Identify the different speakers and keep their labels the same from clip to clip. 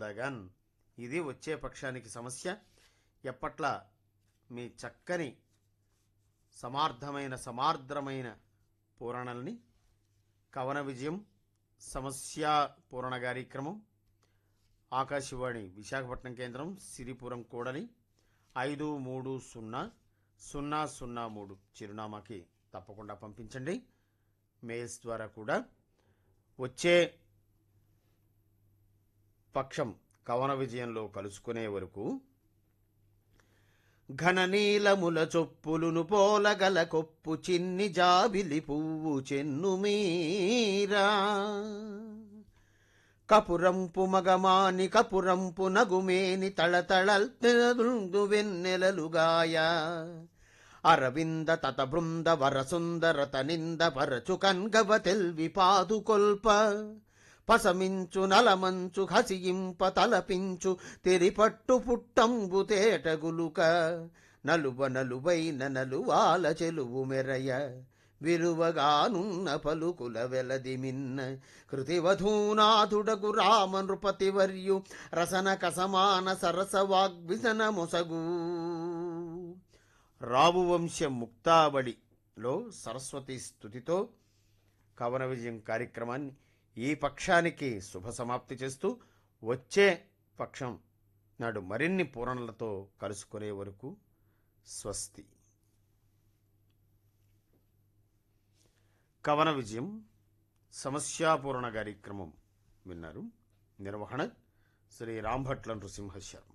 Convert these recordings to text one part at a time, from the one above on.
Speaker 1: జగన్ ఇది వచ్చే పక్షానికి సమస్య ఎప్పట్ల మీ చక్కని సమార్థమైన సమార్ద్రమైన పూరణల్ని కవన విజయం సమస్య పూరణ కార్యక్రమం ఆకాశవాణి విశాఖపట్నం కేంద్రం సిరిపురం కూడలి ఐదు మూడు సున్నా సున్నా సున్నా మూడు చిరునామాకి తప్పకుండా పంపించండి మెయిల్స్ ద్వారా కూడా వచ్చే పక్షం కవన విజయంలో కలుసుకునే వరకు ఘననీలముల చొప్పులును పోలగల కొప్పు చిన్ని జాబిలి పువ్వు చెన్ను మీరా కపురంపు మగమాని కపురంపు నగుమేని తళతళల్దు వెన్నెలలుగాయ అరవింద తత బృంద వరసుందర తనింద పరచు కన్గవ తెల్వి పాదుకొల్ప పసమించు నలమంచు హసియింప తలపించు తెరిపట్టు పుట్టంబు తేటగులుక నలువ నలువైన నలువాల చెలువు మెరయ విలువగానున్న పలుకుల వెలది మిన్న కృతివధూనాథుడగు రామ నృపతివర్యు రసన కసమాన సరస వాగ్విసన మొసగు రావు వంశం ముక్తాబడిలో సరస్వతి స్థుతితో కవన విజయం కార్యక్రమాన్ని ఈ పక్షానికి శుభ సమాప్తి చేస్తూ వచ్చే పక్షం నాడు మరిన్ని పూరణలతో కలుసుకునే వరకు స్వస్తి కవన విజయం సమస్యాపూరణ కార్యక్రమం విన్నారు నిర్వహణ శ్రీ రాంభట్ల నృసింహ శర్మ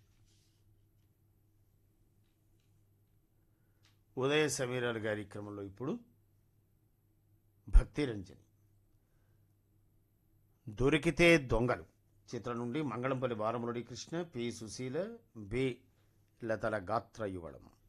Speaker 1: ఉదయ సమీరాల కార్యక్రమంలో ఇప్పుడు భక్తిరంజని దొరికితే దొంగలు చిత్రం నుండి మంగళంపల్లి బాలమురళీ కృష్ణ పి సుశీల బి లతల గాత్ర యువళం